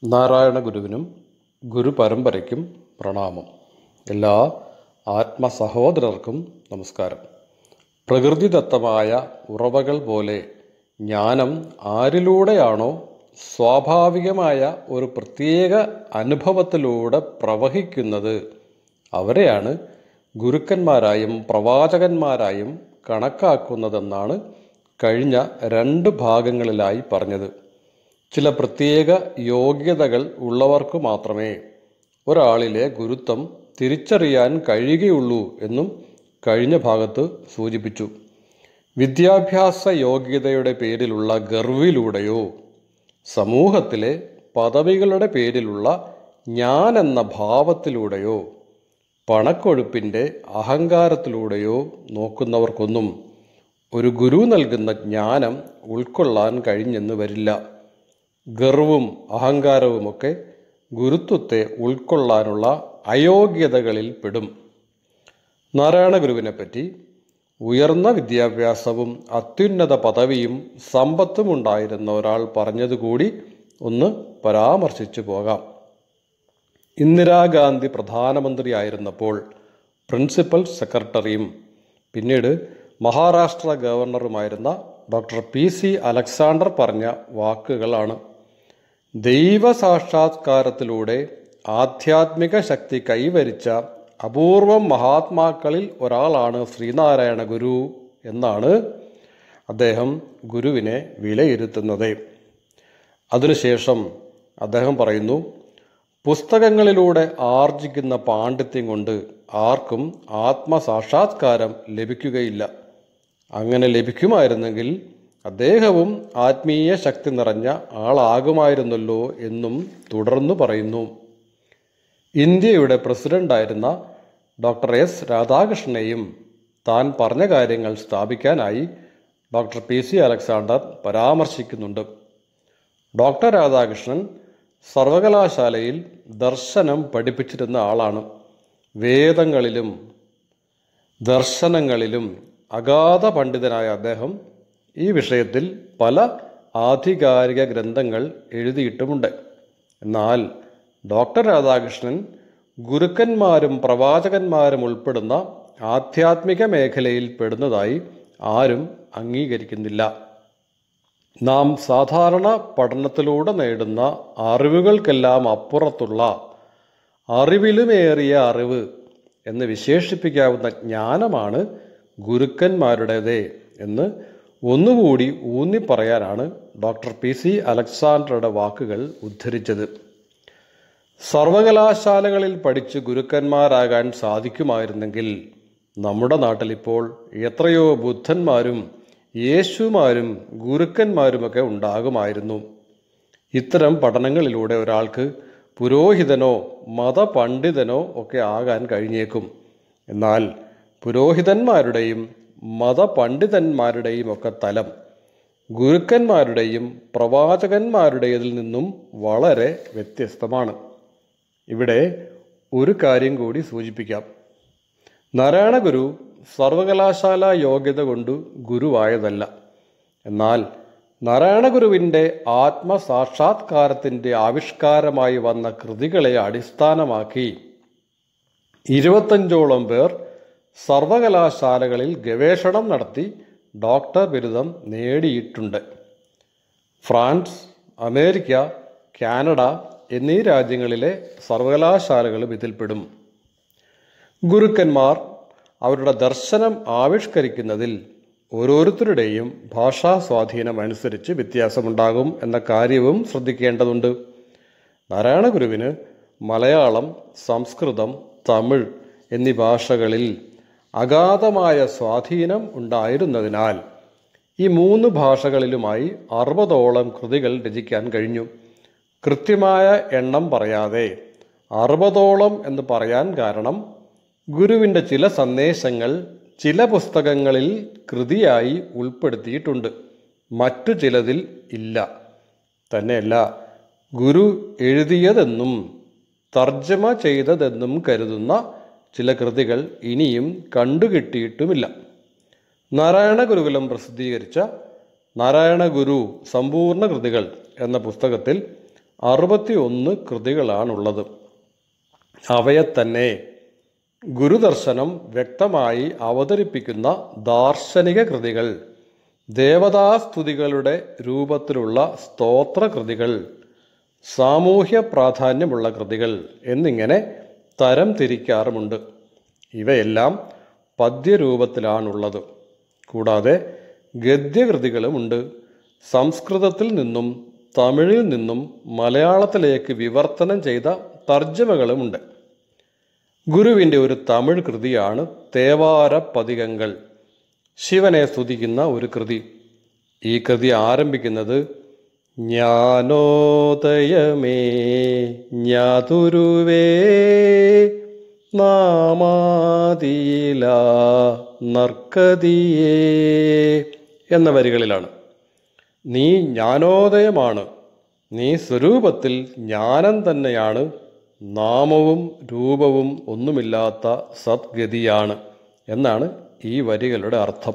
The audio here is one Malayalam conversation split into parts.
നാരായണ ഗുരുവിനും ഗുരുപരമ്പരയ്ക്കും പ്രണാമം എല്ലാ ആത്മസഹോദരർക്കും നമസ്കാരം പ്രകൃതിദത്തമായ ഉറവകൾ പോലെ ജ്ഞാനം ആരിലൂടെയാണോ സ്വാഭാവികമായ ഒരു പ്രത്യേക അനുഭവത്തിലൂടെ പ്രവഹിക്കുന്നത് അവരെയാണ് ഗുരുക്കന്മാരായും പ്രവാചകന്മാരായും കണക്കാക്കുന്നതെന്നാണ് കഴിഞ്ഞ രണ്ട് ഭാഗങ്ങളിലായി പറഞ്ഞത് ചില പ്രത്യേക യോഗ്യതകൾ ഉള്ളവർക്ക് മാത്രമേ ഒരാളിലെ ഗുരുത്വം തിരിച്ചറിയാൻ കഴിയുകയുള്ളൂ എന്നും കഴിഞ്ഞ ഭാഗത്ത് സൂചിപ്പിച്ചു വിദ്യാഭ്യാസ യോഗ്യതയുടെ പേരിലുള്ള ഗർവിലൂടെയോ സമൂഹത്തിലെ പദവികളുടെ പേരിലുള്ള ഞാൻ എന്ന ഭാവത്തിലൂടെയോ പണക്കൊഴുപ്പിൻ്റെ അഹങ്കാരത്തിലൂടെയോ നോക്കുന്നവർക്കൊന്നും ഒരു ഗുരു നൽകുന്ന ജ്ഞാനം ഉൾക്കൊള്ളാൻ കഴിഞ്ഞെന്ന് വരില്ല ഗർവും അഹങ്കാരവുമൊക്കെ ഗുരുത്വത്തെ ഉൾക്കൊള്ളാനുള്ള അയോഗ്യതകളിൽ പെടും നാരായണ ഗുരുവിനെ പറ്റി ഉയർന്ന വിദ്യാഭ്യാസവും അത്യുന്നത പദവിയും സമ്പത്തും ഉണ്ടായിരുന്ന ഒരാൾ പറഞ്ഞതുകൂടി ഒന്ന് പരാമർശിച്ചു പോകാം ഇന്ദിരാഗാന്ധി പ്രധാനമന്ത്രിയായിരുന്നപ്പോൾ പ്രിൻസിപ്പൽ സെക്രട്ടറിയും പിന്നീട് മഹാരാഷ്ട്ര ഗവർണറുമായിരുന്ന ഡോക്ടർ പി സി അലക്സാണ്ടർ പറഞ്ഞ വാക്കുകളാണ് ദൈവസാക്ഷാത്കാരത്തിലൂടെ ആധ്യാത്മിക ശക്തി കൈവരിച്ച അപൂർവം മഹാത്മാക്കളിൽ ഒരാളാണ് ശ്രീനാരായണ ഗുരു എന്നാണ് അദ്ദേഹം ഗുരുവിനെ വിലയിരുത്തുന്നത് അതിനുശേഷം അദ്ദേഹം പറയുന്നു പുസ്തകങ്ങളിലൂടെ ആർജിക്കുന്ന പാണ്ഡിത്യം കൊണ്ട് ആർക്കും ആത്മസാക്ഷാത്കാരം ലഭിക്കുകയില്ല അങ്ങനെ ലഭിക്കുമായിരുന്നെങ്കിൽ അദ്ദേഹവും ആത്മീയ ശക്തി നിറഞ്ഞ ആളാകുമായിരുന്നല്ലോ എന്നും തുടർന്നു പറയുന്നു ഇന്ത്യയുടെ പ്രസിഡന്റായിരുന്ന ഡോക്ടർ എസ് രാധാകൃഷ്ണനെയും താൻ പറഞ്ഞ കാര്യങ്ങൾ സ്ഥാപിക്കാനായി ഡോക്ടർ പി സി അലക്സാണ്ടർ പരാമർശിക്കുന്നുണ്ട് ഡോക്ടർ രാധാകൃഷ്ണൻ സർവകലാശാലയിൽ ദർശനം പഠിപ്പിച്ചിരുന്ന ആളാണ് വേദങ്ങളിലും ദർശനങ്ങളിലും അഗാധ പണ്ഡിതനായ അദ്ദേഹം ഈ വിഷയത്തിൽ പല ആധികാരിക ഗ്രന്ഥങ്ങൾ എഴുതിയിട്ടുമുണ്ട് എന്നാൽ ഡോക്ടർ രാധാകൃഷ്ണൻ ഗുരുക്കന്മാരും പ്രവാചകന്മാരും ഉൾപ്പെടുന്ന ആധ്യാത്മിക മേഖലയിൽ പെടുന്നതായി ആരും അംഗീകരിക്കുന്നില്ല നാം സാധാരണ പഠനത്തിലൂടെ നേടുന്ന അറിവുകൾക്കെല്ലാം അപ്പുറത്തുള്ള അറിവിലുമേറിയ അറിവ് എന്ന് വിശേഷിപ്പിക്കാവുന്ന ജ്ഞാനമാണ് ഗുരുക്കന്മാരുടേത് എന്ന് ഒന്നുകൂടി ഊന്നി പറയാനാണ് ഡോക്ടർ പി സി അലക്സാണ്ടറുടെ വാക്കുകൾ ഉദ്ധരിച്ചത് സർവകലാശാലകളിൽ പഠിച്ച് ഗുരുക്കന്മാരാകാൻ സാധിക്കുമായിരുന്നെങ്കിൽ നമ്മുടെ നാട്ടിലിപ്പോൾ എത്രയോ ബുദ്ധന്മാരും യേശുമാരും ഗുരുക്കന്മാരുമൊക്കെ ഉണ്ടാകുമായിരുന്നു ഇത്തരം പഠനങ്ങളിലൂടെ ഒരാൾക്ക് പുരോഹിതനോ മതപണ്ഡിതനോ ഒക്കെ ആകാൻ കഴിഞ്ഞേക്കും എന്നാൽ പുരോഹിതന്മാരുടെയും മതപണ്ഡിതന്മാരുടെയും ഒക്കെ തലം ഗുരുക്കന്മാരുടെയും പ്രവാചകന്മാരുടേതിൽ നിന്നും വളരെ വ്യത്യസ്തമാണ് ഇവിടെ ഒരു കാര്യം കൂടി സൂചിപ്പിക്കാം നാരായണ ഗുരു സർവകലാശാല യോഗ്യത കൊണ്ട് ഗുരുവായതല്ല എന്നാൽ നാരായണ ഗുരുവിൻ്റെ ആത്മസാക്ഷാത്കാരത്തിൻ്റെ ആവിഷ്കാരമായി വന്ന കൃതികളെ അടിസ്ഥാനമാക്കി ഇരുപത്തഞ്ചോളം പേർ സർവകലാശാലകളിൽ ഗവേഷണം നടത്തി ഡോക്ടർ ബിരുദം നേടിയിട്ടുണ്ട് ഫ്രാൻസ് അമേരിക്ക കാനഡ എന്നീ രാജ്യങ്ങളിലെ സർവകലാശാലകളും ഇതിൽപ്പെടും ഗുരുക്കന്മാർ അവരുടെ ദർശനം ആവിഷ്കരിക്കുന്നതിൽ ഓരോരുത്തരുടെയും ഭാഷാ സ്വാധീനം അനുസരിച്ച് വ്യത്യാസമുണ്ടാകും എന്ന കാര്യവും ശ്രദ്ധിക്കേണ്ടതുണ്ട് നാരായണ ഗുരുവിന് മലയാളം സംസ്കൃതം തമിഴ് എന്നീ ഭാഷകളിൽ അഗാധമായ സ്വാധീനം ഉണ്ടായിരുന്നതിനാൽ ഈ മൂന്ന് ഭാഷകളിലുമായി അറുപതോളം കൃതികൾ രചിക്കാൻ കഴിഞ്ഞു കൃത്യമായ എണ്ണം പറയാതെ അറുപതോളം എന്ന് പറയാൻ കാരണം ഗുരുവിൻ്റെ ചില സന്ദേശങ്ങൾ ചില പുസ്തകങ്ങളിൽ കൃതിയായി ഉൾപ്പെടുത്തിയിട്ടുണ്ട് മറ്റു ചിലതിൽ ഇല്ല തന്നെയല്ല ഗുരു എഴുതിയതെന്നും തർജ്ജമ ചെയ്തതെന്നും കരുതുന്ന ചില കൃതികൾ ഇനിയും കണ്ടുകിട്ടിയിട്ടുമില്ല നാരായണ ഗുരുകുലം പ്രസിദ്ധീകരിച്ച നാരായണ ഗുരു സമ്പൂർണ്ണ കൃതികൾ എന്ന പുസ്തകത്തിൽ അറുപത്തി ഒന്ന് കൃതികളാണുള്ളത് അവയെ തന്നെ ഗുരുദർശനം വ്യക്തമായി അവതരിപ്പിക്കുന്ന ദാർശനിക കൃതികൾ ദേവതാസ്തുതികളുടെ രൂപത്തിലുള്ള സ്തോത്രകൃതികൾ സാമൂഹ്യ പ്രാധാന്യമുള്ള കൃതികൾ എന്നിങ്ങനെ തരം തിരിക്കാറുമുണ്ട് ഇവയെല്ലാം പദ്യരൂപത്തിലാണുള്ളത് കൂടാതെ ഗദ്യകൃതികളുമുണ്ട് സംസ്കൃതത്തിൽ നിന്നും തമിഴിൽ നിന്നും മലയാളത്തിലേക്ക് വിവർത്തനം ചെയ്ത തർജ്ജമകളുമുണ്ട് ഗുരുവിൻ്റെ ഒരു തമിഴ് കൃതിയാണ് തേവാര പതികങ്ങൾ ശിവനെ സ്തുതിക്കുന്ന ഒരു കൃതി ഈ കൃതി ആരംഭിക്കുന്നത് ജ്ഞാനോദയമേ ഞാതുരുവേ നാമാതിയില നർക്കതിയേ എന്ന വരികളിലാണ് നീ ജ്ഞാനോദയമാണ് നീ സ്വരൂപത്തിൽ ജ്ഞാനം തന്നെയാണ് നാമവും രൂപവും ഒന്നുമില്ലാത്ത സദ്ഗതിയാണ് എന്നാണ് ഈ വരികളുടെ അർത്ഥം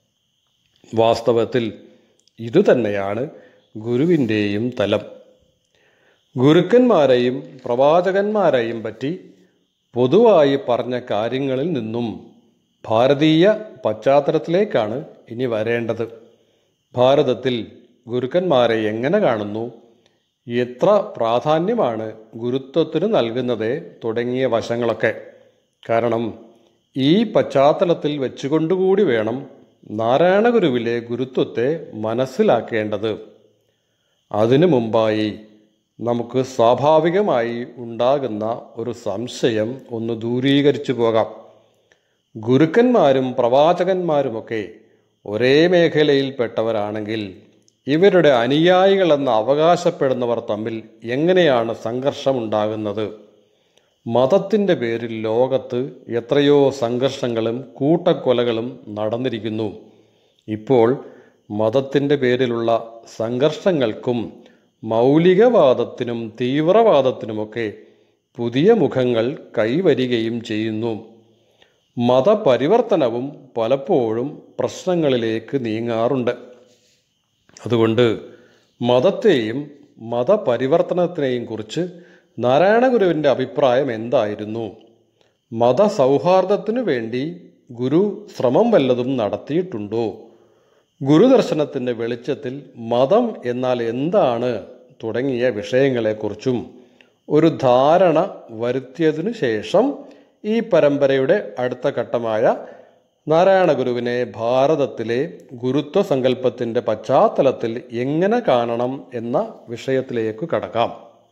വാസ്തവത്തിൽ ഇതുതന്നെയാണ് ഗുരുവിൻ്റെയും തലം ഗുരുക്കന്മാരെയും പ്രവാചകന്മാരെയും പറ്റി പൊതുവായി പറഞ്ഞ കാര്യങ്ങളിൽ നിന്നും ഭാരതീയ പശ്ചാത്തലത്തിലേക്കാണ് ഇനി വരേണ്ടത് ഭാരതത്തിൽ ഗുരുക്കന്മാരെ എങ്ങനെ കാണുന്നു എത്ര പ്രാധാന്യമാണ് ഗുരുത്വത്തിന് നൽകുന്നത് തുടങ്ങിയ വശങ്ങളൊക്കെ കാരണം ഈ പശ്ചാത്തലത്തിൽ വെച്ചുകൊണ്ടുകൂടി വേണം നാരായണ ഗുരുവിലെ ഗുരുത്വത്തെ മനസ്സിലാക്കേണ്ടത് അതിനു മുമ്പായി നമുക്ക് സ്വാഭാവികമായി ഉണ്ടാകുന്ന ഒരു സംശയം ഒന്ന് ദൂരീകരിച്ചു പോകാം ഗുരുക്കന്മാരും പ്രവാചകന്മാരുമൊക്കെ ഒരേ മേഖലയിൽപ്പെട്ടവരാണെങ്കിൽ ഇവരുടെ അനുയായികളെന്ന് അവകാശപ്പെടുന്നവർ തമ്മിൽ എങ്ങനെയാണ് സംഘർഷമുണ്ടാകുന്നത് മതത്തിൻ്റെ പേരിൽ ലോകത്ത് എത്രയോ സംഘർഷങ്ങളും കൂട്ടക്കൊലകളും നടന്നിരിക്കുന്നു ഇപ്പോൾ മതത്തിൻ്റെ പേരിലുള്ള സംഘർഷങ്ങൾക്കും മൗലികവാദത്തിനും തീവ്രവാദത്തിനുമൊക്കെ പുതിയ മുഖങ്ങൾ കൈവരികയും ചെയ്യുന്നു മതപരിവർത്തനവും പലപ്പോഴും പ്രശ്നങ്ങളിലേക്ക് നീങ്ങാറുണ്ട് അതുകൊണ്ട് മതത്തെയും മതപരിവർത്തനത്തിനെയും കുറിച്ച് നാരായണ ഗുരുവിൻ്റെ അഭിപ്രായം എന്തായിരുന്നു മതസൗഹാർദ്ദത്തിനു വേണ്ടി ഗുരു ശ്രമം വല്ലതും നടത്തിയിട്ടുണ്ടോ ഗുരുദർശനത്തിൻ്റെ വെളിച്ചത്തിൽ മതം എന്നാൽ എന്താണ് തുടങ്ങിയ വിഷയങ്ങളെക്കുറിച്ചും ഒരു ധാരണ വരുത്തിയതിനു ശേഷം ഈ പരമ്പരയുടെ അടുത്ത ഘട്ടമായ നാരായണ ഗുരുവിനെ ഭാരതത്തിലെ ഗുരുത്വ സങ്കല്പത്തിൻ്റെ പശ്ചാത്തലത്തിൽ എങ്ങനെ കാണണം എന്ന വിഷയത്തിലേക്ക് കടക്കാം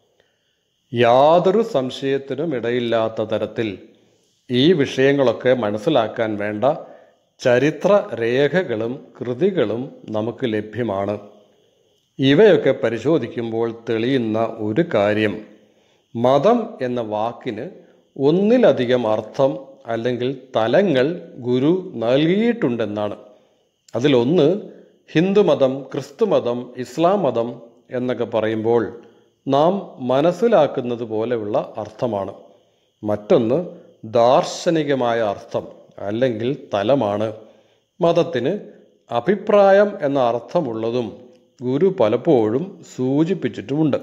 യാതൊരു സംശയത്തിനും ഇടയില്ലാത്ത തരത്തിൽ ഈ വിഷയങ്ങളൊക്കെ മനസ്സിലാക്കാൻ വേണ്ട ചരിത്ര രേഖകളും കൃതികളും നമുക്ക് ലഭ്യമാണ് ഇവയൊക്കെ പരിശോധിക്കുമ്പോൾ തെളിയുന്ന ഒരു കാര്യം മതം എന്ന വാക്കിന് ഒന്നിലധികം അർത്ഥം അല്ലെങ്കിൽ തലങ്ങൾ ഗുരു നൽകിയിട്ടുണ്ടെന്നാണ് അതിലൊന്ന് ഹിന്ദുമതം ക്രിസ്തുമതം ഇസ്ലാം മതം എന്നൊക്കെ പറയുമ്പോൾ നാം മനസ്സിലാക്കുന്നത് പോലെയുള്ള അർത്ഥമാണ് മറ്റൊന്ന് ദാർശനികമായ അർത്ഥം അല്ലെങ്കിൽ തലമാണ് മതത്തിന് അഭിപ്രായം എന്ന അർത്ഥമുള്ളതും ഗുരു പലപ്പോഴും സൂചിപ്പിച്ചിട്ടുമുണ്ട്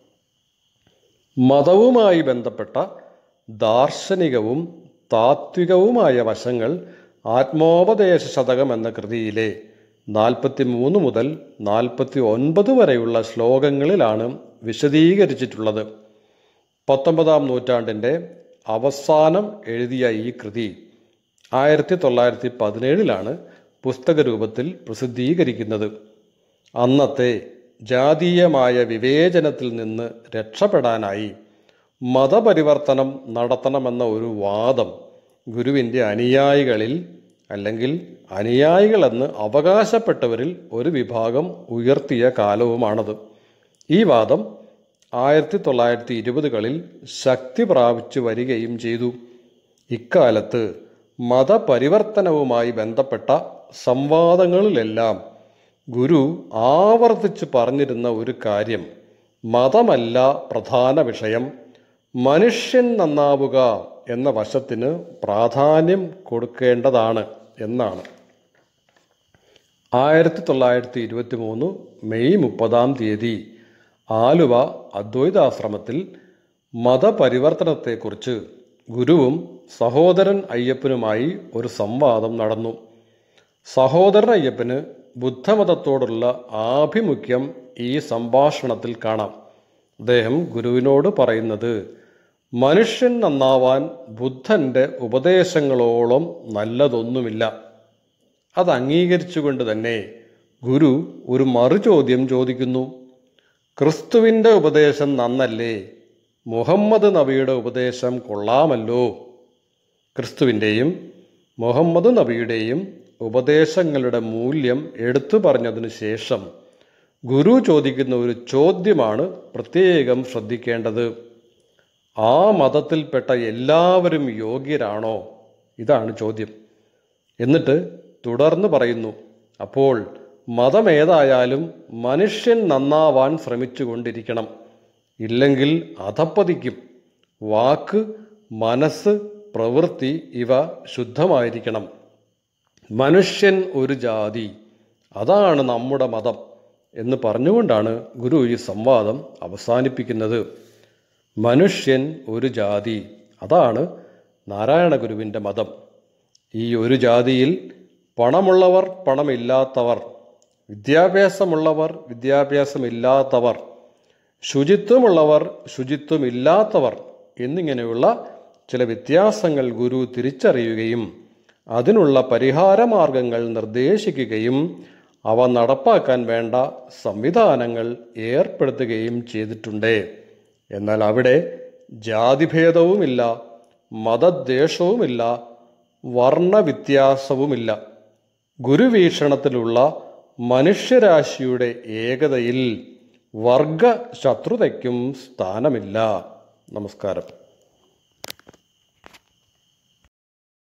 മതവുമായി ബന്ധപ്പെട്ട ദാർശനികവും താത്വികവുമായ വശങ്ങൾ ആത്മോപദേശ ശതകം എന്ന കൃതിയിലെ നാൽപ്പത്തി മൂന്ന് മുതൽ നാൽപ്പത്തി ഒൻപത് വരെയുള്ള ശ്ലോകങ്ങളിലാണ് വിശദീകരിച്ചിട്ടുള്ളത് പത്തൊമ്പതാം നൂറ്റാണ്ടിൻ്റെ അവസാനം എഴുതിയ ഈ കൃതി ആയിരത്തി തൊള്ളായിരത്തി പതിനേഴിലാണ് പുസ്തക രൂപത്തിൽ പ്രസിദ്ധീകരിക്കുന്നത് അന്നത്തെ ജാതീയമായ വിവേചനത്തിൽ നിന്ന് രക്ഷപ്പെടാനായി മതപരിവർത്തനം നടത്തണമെന്ന ഒരു വാദം ഗുരുവിൻ്റെ അനുയായികളിൽ അല്ലെങ്കിൽ അനുയായികളെന്ന് അവകാശപ്പെട്ടവരിൽ ഒരു വിഭാഗം ഉയർത്തിയ കാലവുമാണത് ഈ വാദം ആയിരത്തി തൊള്ളായിരത്തി ഇരുപതുകളിൽ ശക്തി പ്രാപിച്ചു വരികയും ചെയ്തു ഇക്കാലത്ത് മതപരിവർത്തനവുമായി ബന്ധപ്പെട്ട സംവാദങ്ങളിലെല്ലാം ഗുരു ആവർത്തിച്ച് പറഞ്ഞിരുന്ന ഒരു കാര്യം മതമല്ല പ്രധാന വിഷയം മനുഷ്യൻ നന്നാവുക എന്ന വശത്തിന് പ്രാധാന്യം കൊടുക്കേണ്ടതാണ് എന്നാണ് ആയിരത്തി തൊള്ളായിരത്തി ഇരുപത്തി മൂന്ന് മെയ് മുപ്പതാം തീയതി ആലുവ അദ്വൈതാശ്രമത്തിൽ മതപരിവർത്തനത്തെക്കുറിച്ച് ഗുരുവും സഹോദരൻ അയ്യപ്പനുമായി ഒരു സംവാദം നടന്നു സഹോദരൻ അയ്യപ്പന് ബുദ്ധമതത്തോടുള്ള ആഭിമുഖ്യം ഈ സംഭാഷണത്തിൽ കാണാം അദ്ദേഹം ഗുരുവിനോട് പറയുന്നത് മനുഷ്യൻ നന്നാവാൻ ബുദ്ധൻ്റെ ഉപദേശങ്ങളോളം നല്ലതൊന്നുമില്ല അത് അംഗീകരിച്ചുകൊണ്ട് തന്നെ ഗുരു ഒരു മറുചോദ്യം ചോദിക്കുന്നു ക്രിസ്തുവിൻ്റെ ഉപദേശം നന്നല്ലേ മുഹമ്മദ് നബിയുടെ ഉപദേശം കൊള്ളാമല്ലോ ക്രിസ്തുവിൻ്റെയും മുഹമ്മദ് നബിയുടെയും ഉപദേശങ്ങളുടെ മൂല്യം എടുത്തു പറഞ്ഞതിനു ശേഷം ഗുരു ചോദിക്കുന്ന ഒരു ചോദ്യമാണ് പ്രത്യേകം ശ്രദ്ധിക്കേണ്ടത് ആ മതത്തിൽപ്പെട്ട എല്ലാവരും യോഗ്യരാണോ ഇതാണ് ചോദ്യം എന്നിട്ട് തുടർന്ന് പറയുന്നു അപ്പോൾ മതമേതായാലും മനുഷ്യൻ നന്നാവാൻ ശ്രമിച്ചുകൊണ്ടിരിക്കണം ഇല്ലെങ്കിൽ അധപ്പതിക്കും വാക്ക് മനസ്സ് പ്രവൃത്തി ഇവ ശുദ്ധമായിരിക്കണം മനുഷ്യൻ ഒരു ജാതി അതാണ് നമ്മുടെ മതം എന്ന് പറഞ്ഞുകൊണ്ടാണ് ഗുരു ഈ സംവാദം അവസാനിപ്പിക്കുന്നത് മനുഷ്യൻ ഒരു ജാതി അതാണ് നാരായണ ഗുരുവിൻ്റെ മതം ഈ ഒരു ജാതിയിൽ പണമുള്ളവർ പണമില്ലാത്തവർ വിദ്യാഭ്യാസമുള്ളവർ വിദ്യാഭ്യാസമില്ലാത്തവർ ശുചിത്വമുള്ളവർ ശുചിത്വമില്ലാത്തവർ എന്നിങ്ങനെയുള്ള ചില വ്യത്യാസങ്ങൾ ഗുരു തിരിച്ചറിയുകയും അതിനുള്ള പരിഹാരമാർഗങ്ങൾ നിർദ്ദേശിക്കുകയും അവ നടപ്പാക്കാൻ വേണ്ട സംവിധാനങ്ങൾ ഏർപ്പെടുത്തുകയും ചെയ്തിട്ടുണ്ട് എന്നാൽ അവിടെ ജാതിഭേദവുമില്ല മതദ്വേഷവുമില്ല വർണ്ണവ്യത്യാസവുമില്ല ഗുരുവീക്ഷണത്തിലുള്ള മനുഷ്യരാശിയുടെ ഏകതയിൽ വർഗ ശത്രുതയ്ക്കും സ്ഥാനമില്ല നമസ്കാരം